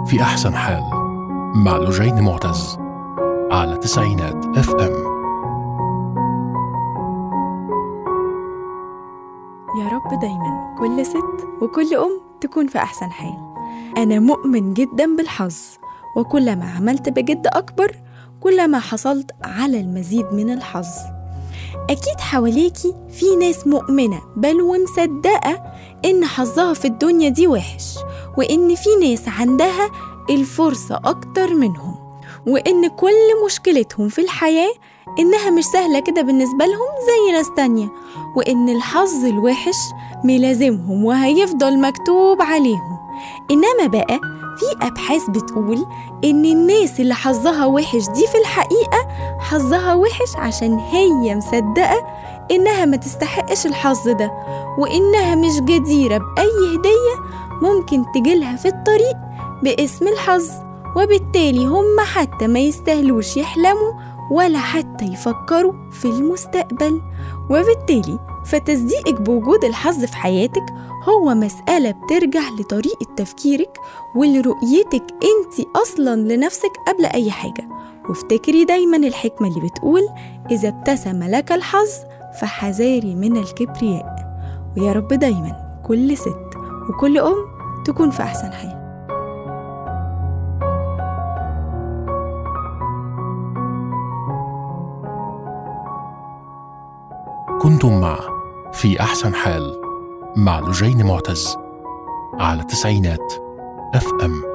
في أحسن حال مع لجين معتز على تسعينات اف ام يا رب دايما كل ست وكل أم تكون في أحسن حال أنا مؤمن جدا بالحظ وكلما عملت بجد أكبر كلما حصلت على المزيد من الحظ أكيد حواليكي في ناس مؤمنة بل ومصدقة إن حظها في الدنيا دي وحش وإن في ناس عندها الفرصة أكتر منهم وإن كل مشكلتهم في الحياة إنها مش سهلة كده بالنسبة لهم زي ناس تانية وإن الحظ الوحش ملازمهم وهيفضل مكتوب عليهم إنما بقى في أبحاث بتقول إن الناس اللي حظها وحش دي في الحقيقة حظها وحش عشان هي مصدقة إنها ما تستحقش الحظ ده وإنها مش جديرة بأي هدية ممكن تجيلها في الطريق باسم الحظ وبالتالي هم حتى ما يستاهلوش يحلموا ولا حتى يفكروا في المستقبل وبالتالي فتصديقك بوجود الحظ في حياتك هو مسألة بترجع لطريقة تفكيرك ولرؤيتك انت أصلا لنفسك قبل أي حاجة وافتكري دايما الحكمة اللي بتقول إذا ابتسم لك الحظ فحذاري من الكبرياء ويا رب دايما كل ست وكل أم تكون في أحسن حال كنتم مع في أحسن حال مع لجين معتز على تسعينات اف ام